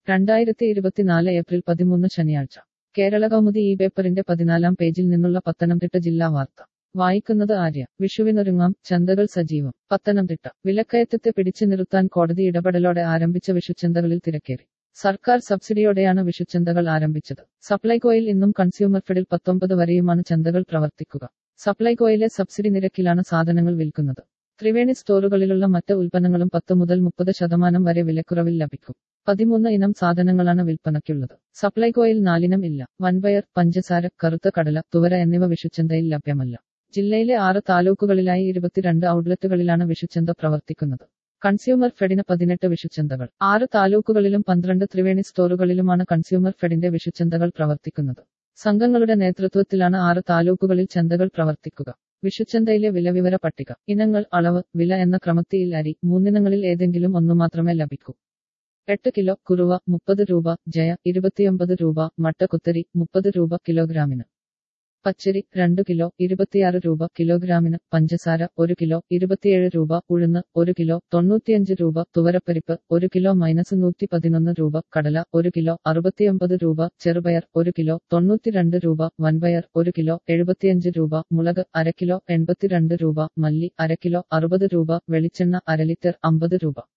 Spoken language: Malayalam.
രണ്ടായിരത്തി ഇരുപത്തിനാല് ഏപ്രിൽ പതിമൂന്ന് ശനിയാഴ്ച കേരള കൗമുദി ഈ പേപ്പറിന്റെ പതിനാലാം പേജിൽ നിന്നുള്ള പത്തനംതിട്ട ജില്ലാ വാർത്ത വായിക്കുന്നത് ആര്യ വിഷുവിനൊരുങ്ങാം ചന്തകൾ സജീവം പത്തനംതിട്ട വിലക്കയറ്റത്തെ പിടിച്ചു നിർത്താൻ കോടതി ഇടപെടലോടെ ആരംഭിച്ച വിഷുച്ചന്തകളിൽ തിരക്കേറി സർക്കാർ സബ്സിഡിയോടെയാണ് വിഷുച്ചന്തകൾ ആരംഭിച്ചത് സപ്ലൈകോയിൽ ഇന്നും കൺസ്യൂമർ ഫെഡിൽ പത്തൊമ്പത് വരെയുമാണ് ചന്തകൾ പ്രവർത്തിക്കുക സപ്ലൈകോയിലെ സബ്സിഡി നിരക്കിലാണ് സാധനങ്ങൾ വിൽക്കുന്നത് ത്രിവേണി സ്റ്റോറുകളിലുള്ള മറ്റ് ഉൽപ്പന്നങ്ങളും പത്ത് മുതൽ മുപ്പത് ശതമാനം വരെ വിലക്കുറവിൽ ലഭിക്കും പതിമൂന്ന് ഇനം സാധനങ്ങളാണ് വിൽപ്പനയ്ക്കുള്ളത് സപ്ലൈകോയിൽ നാലിനം ഇല്ല വൻപയർ പഞ്ചസാര കറുത്ത കടല തുവര എന്നിവ വിഷുച്ചന്തയിൽ ലഭ്യമല്ല ജില്ലയിലെ ആറ് താലൂക്കുകളിലായി ഇരുപത്തിരണ്ട് ഔട്ട്ലെറ്റുകളിലാണ് വിഷുച്ചന്ത പ്രവർത്തിക്കുന്നത് കൺസ്യൂമർ ഫെഡിന് പതിനെട്ട് വിഷുച്ചന്തകൾ ആറ് താലൂക്കുകളിലും പന്ത്രണ്ട് ത്രിവേണി സ്റ്റോറുകളിലുമാണ് കൺസ്യൂമർ ഫെഡിന്റെ വിഷുച്ചന്തകൾ പ്രവർത്തിക്കുന്നത് സംഘങ്ങളുടെ നേതൃത്വത്തിലാണ് ആറ് താലൂക്കുകളിൽ ചന്തകൾ പ്രവർത്തിക്കുക വിഷുച്ചന്തയിലെ വിലവിവര പട്ടിക ഇനങ്ങൾ അളവ് വില എന്ന ക്രമത്തിൽ അരി മൂന്നിനങ്ങളിൽ ഏതെങ്കിലും ഒന്നു മാത്രമേ ലഭിക്കൂ എട്ട് കിലോ കുറുവ മുപ്പത് രൂപ ജയ ഇരുപത്തിയൊമ്പത് രൂപ മട്ടക്കുത്തരി മുപ്പത് രൂപ കിലോഗ്രാമിന് പച്ചരി രണ്ട് കിലോ ഇരുപത്തിയാറ് രൂപ കിലോഗ്രാമിന് പഞ്ചസാര ഒരു കിലോ ഇരുപത്തിയേഴ് രൂപ ഉഴുന്ന് ഒരു കിലോ തൊണ്ണൂറ്റിയഞ്ച് രൂപ തുവരപ്പരിപ്പ് ഒരു കിലോ മൈനസ് നൂറ്റി പതിനൊന്ന് രൂപ കടല ഒരു കിലോ അറുപത്തിയൊമ്പത് രൂപ ചെറുപയർ ഒരു കിലോ തൊണ്ണൂറ്റിരണ്ട് രൂപ വൻപയർ ഒരു കിലോ എഴുപത്തിയഞ്ച് രൂപ മുളക് അര കിലോ എൺപത്തിരണ്ട് രൂപ മല്ലി അര കിലോ അറുപത് രൂപ വെളിച്ചെണ്ണ അര ലിറ്റർ അമ്പത് രൂപ